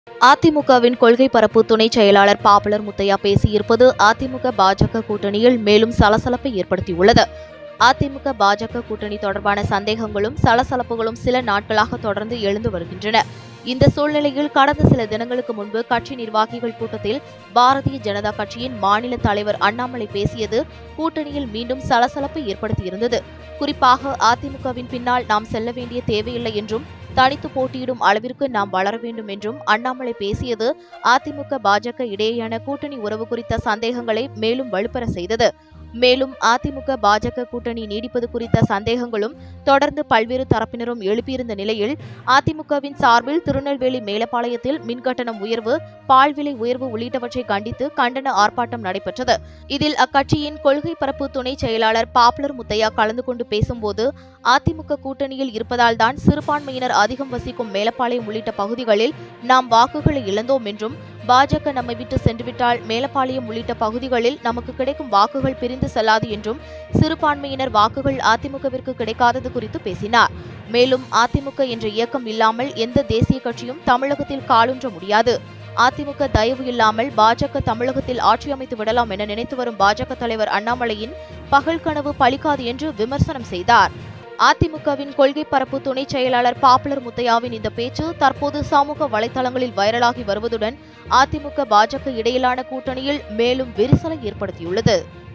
அதிமுகவின் கொள்கை பரப்பு துணை செயலாளர் பாப்புலர் முத்தையா பேசியிருப்பது அதிமுக பாஜக கூட்டணியில் மேலும் சலசலப்பை ஏற்படுத்தியுள்ளது அதிமுக பாஜக கூட்டணி தொடர்பான சந்தேகங்களும் சலசலப்புகளும் சில நாட்களாக தொடர்ந்து எழுந்து வருகின்றன இந்த சூழ்நிலையில் கடந்த சில தினங்களுக்கு முன்பு கட்சி நிர்வாகிகள் கூட்டத்தில் பாரதிய ஜனதா கட்சியின் மாநில தலைவர் அண்ணாமலை பேசியது கூட்டணியில் மீண்டும் சலசலப்பை ஏற்படுத்தியிருந்தது குறிப்பாக அதிமுகவின் பின்னால் நாம் செல்ல வேண்டிய தேவையில்லை என்றும் தனித்து போட்டியிடும் அளவிற்கு நாம் வளர வேண்டும் என்றும் அண்ணாமலை பேசியது அதிமுக பாஜக இடையேயான கூட்டணி உறவு குறித்த சந்தேகங்களை மேலும் வலுப்பெற செய்தது மேலும் அதிமுக பாஜக கூட்டணி நீடிப்பது குறித்த சந்தேகங்களும் தொடர்ந்து பல்வேறு தரப்பினரும் எழுப்பியிருந்த நிலையில் அதிமுகவின் சார்பில் திருநெல்வேலி மேலப்பாளையத்தில் மின்கட்டணம் உயர்வு பால் விலை உயர்வு உள்ளிட்டவற்றை கண்டித்து கண்டன ஆர்ப்பாட்டம் நடைபெற்றது இதில் அக்கட்சியின் கொள்கை பரப்பு துணை செயலாளர் பாப்புலர் முத்தையா கலந்து கொண்டு பேசும்போது அதிமுக கூட்டணியில் இருப்பதால் தான் சிறுபான்மையினர் அதிகம் வசிக்கும் மேலப்பாளையம் உள்ளிட்ட பகுதிகளில் நாம் வாக்குகளை இழந்தோம் என்றும் பாஜக நம்மை விட்டு சென்றுவிட்டால் மேலப்பாளையம் உள்ளிட்ட பகுதிகளில் நமக்கு கிடைக்கும் வாக்குகள் பிரிந்து செல்லாது என்றும் சிறுபான்மையினர் வாக்குகள் அதிமுகவிற்கு கிடைக்காதது குறித்து பேசினார் மேலும் அதிமுக என்ற இயக்கம் இல்லாமல் எந்த தேசிய கட்சியும் தமிழகத்தில் காலூன்ற முடியாது அதிமுக தயவு இல்லாமல் பாஜக தமிழகத்தில் ஆட்சி அமைத்து விடலாம் என நினைத்து வரும் பாஜக தலைவர் அண்ணாமலையின் பகல் கனவு பலிக்காது என்று விமர்சனம் செய்தார் அதிமுகவின் கொள்கை பரப்பு துணை செயலாளர் பாப்புலர் முத்தையாவின் இந்த பேச்சு தற்போது சமூக வலைதளங்களில் வைரலாகி வருவதுடன் அதிமுக பாஜக இடையிலான கூட்டணியில் மேலும் விரிசலை ஏற்படுத்தியுள்ளது